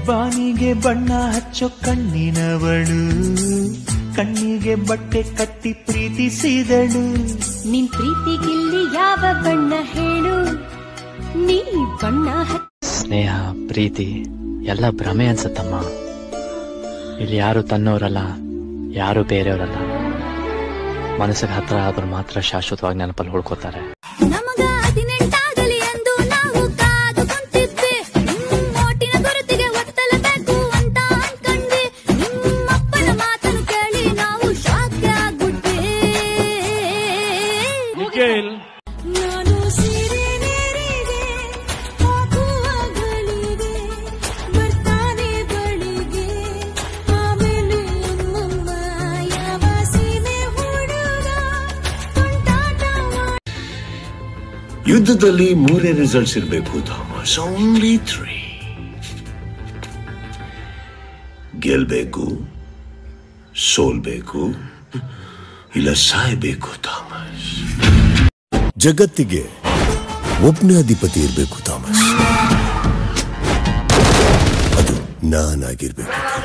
ಬಾನಿಗೆ ಬಣ್ಣ ಹಚ್ಚೋ ಕಣ್ಣಿನವಳು ಕಣ್ಣಿಗೆ ಬಟ್ಟೆ ಕಟ್ಟಿ ಪ್ರೀತಿಸಿದಳು ನಿನ್ ಪ್ರೀತಿಗಿಲ್ಲಿ ಯಾವ ಬಣ್ಣ ಹೇಳು ನೀ ಬಣ್ಣ ಹಚ್ಚ ಸ್ನೇಹ ಪ್ರೀತಿ ಎಲ್ಲ ಭ್ರಮೆ ಅನ್ಸತ್ತಮ್ಮ ಇಲ್ಲಿ ಯಾರು ತನ್ನವರಲ್ಲ ಯಾರು ಬೇರೆಯವರಲ್ಲ ಮನಸ್ಸಿಗೆ ಹತ್ರ ಆದ್ರೂ ಮಾತ್ರ ಶಾಶ್ವತವಾಗಿ ನೆನಪಲ್ಲಿ ಉಳ್ಕೋತಾರೆ ನಮಗ ಹದಿನೆಂಟಾಗಲಿ ಎಂದು ನಾವು ಕಾದು ಕುಂತಿದ್ವಿ ಓಟಿನ ಗುರುತಿಗೆ ಒತ್ತಲಬೇಕು ಅಂತ ಅನ್ಕಂಡ್ವಿ ನಿಮ್ಮಪ್ಪನ ಮಾತನ್ನು ಕೇಳಿ ನಾವು ಶಾಕ್ ಆಗ್ಬಿಟ್ವಿ ನಾನು ಸೀರೆ ನೀರಿಗೆ ಹಾಕುವಾಗಲಿಗೆ ಬರ್ತಾನೆ ಬಳಿಗೆ ಆಮೇಲೆ ಅಮ್ಮಮ್ಮ ಯಾವ ಸೀಮೆ ಹುಡುಗ ತುಂಟಾಟ ಯುದ್ಧದಲ್ಲಿ ಮೂರೇ ರಿಸಲ್ಟ್ಸ್ ಇರಬೇಕು ಥಾಮಸ್ ಓನ್ಲಿ ತ್ರೀ ಗೆಲ್ಬೇಕು ಸೋಲ್ಬೇಕು ಇಲ್ಲ ಸಾಯ್ಬೇಕು ಥಾಮಸ್ ಜಗತ್ತಿಗೆ ಒಬ್ಬನೇ ಅಧಿಪತಿ ಇರಬೇಕು ಥಾಮಸ್ ಅದು ನಾನಾಗಿರ್ಬೇಕು